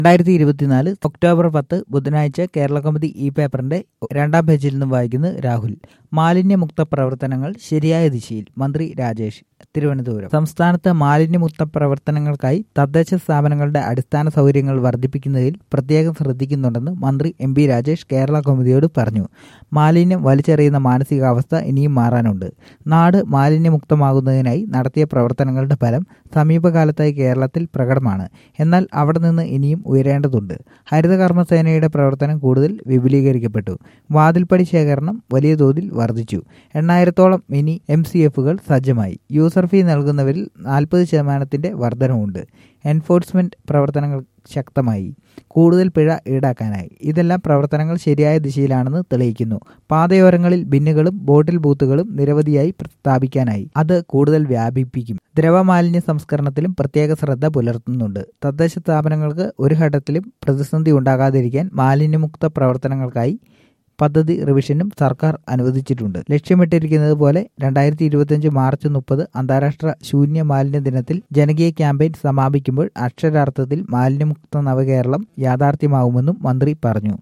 രണ്ടായിരത്തി ഇരുപത്തിനാല് ഒക്ടോബർ പത്ത് ബുധനാഴ്ച കേരള കൗമുദി ഈ പേപ്പറിന്റെ രണ്ടാം പേജിൽ നിന്നും വായിക്കുന്നത് രാഹുൽ മാലിന്യമുക്ത പ്രവർത്തനങ്ങൾ ശരിയായ ദിശയിൽ മന്ത്രി രാജേഷ് തിരുവനന്തപുരം സംസ്ഥാനത്ത് മാലിന്യമുക്ത പ്രവർത്തനങ്ങൾക്കായി തദ്ദേശ സ്ഥാപനങ്ങളുടെ അടിസ്ഥാന സൗകര്യങ്ങൾ വർദ്ധിപ്പിക്കുന്നതിൽ പ്രത്യേകം ശ്രദ്ധിക്കുന്നുണ്ടെന്ന് മന്ത്രി എം പി രാജേഷ് കേരള കൗമുദിയോട് പറഞ്ഞു മാലിന്യം വലിച്ചെറിയുന്ന മാനസികാവസ്ഥ ഇനിയും മാറാനുണ്ട് നാട് മാലിന്യമുക്തമാകുന്നതിനായി നടത്തിയ പ്രവർത്തനങ്ങളുടെ ഫലം സമീപകാലത്തായി കേരളത്തിൽ പ്രകടമാണ് എന്നാൽ അവിടെ നിന്ന് ഇനിയും ഉയരേണ്ടതുണ്ട് ഹരിതകർമ്മസേനയുടെ പ്രവർത്തനം കൂടുതൽ വിപുലീകരിക്കപ്പെട്ടു വാതിൽപ്പടി ശേഖരണം വലിയ തോതിൽ വർദ്ധിച്ചു എണ്ണായിരത്തോളം മിനി എം സി എഫുകൾ സജ്ജമായി യൂസർ ഫീ നൽകുന്നവരിൽ നാൽപ്പത് ശതമാനത്തിന്റെ വർധനവുണ്ട് എൻഫോഴ്സ്മെന്റ് പ്രവർത്തനങ്ങൾ ശക്തമായി കൂടുതൽ പിഴ ഈടാക്കാനായി ഇതെല്ലാം പ്രവർത്തനങ്ങൾ ശരിയായ ദിശയിലാണെന്ന് തെളിയിക്കുന്നു പാതയോരങ്ങളിൽ ബിന്നുകളും ബോട്ടിൽ ബൂത്തുകളും നിരവധിയായി സ്ഥാപിക്കാനായി അത് കൂടുതൽ വ്യാപിപ്പിക്കും ദ്രവമാലിന്യ സംസ്കരണത്തിലും പ്രത്യേക ശ്രദ്ധ പുലർത്തുന്നുണ്ട് തദ്ദേശ സ്ഥാപനങ്ങൾക്ക് ഒരു ഘട്ടത്തിലും പ്രതിസന്ധി ഉണ്ടാകാതിരിക്കാൻ മാലിന്യമുക്ത പ്രവർത്തനങ്ങൾക്കായി പദ്ധതി റിവിഷനും സർക്കാർ അനുവദിച്ചിട്ടുണ്ട് ലക്ഷ്യമിട്ടിരിക്കുന്നത് പോലെ രണ്ടായിരത്തി ഇരുപത്തിയഞ്ച് മാർച്ച് മുപ്പത് അന്താരാഷ്ട്ര ശൂന്യ മാലിന്യ ദിനത്തിൽ ജനകീയ ക്യാമ്പയിൻ സമാപിക്കുമ്പോൾ അക്ഷരാർത്ഥത്തിൽ മാലിന്യമുക്ത നവകേരളം യാഥാർത്ഥ്യമാവുമെന്നും മന്ത്രി പറഞ്ഞു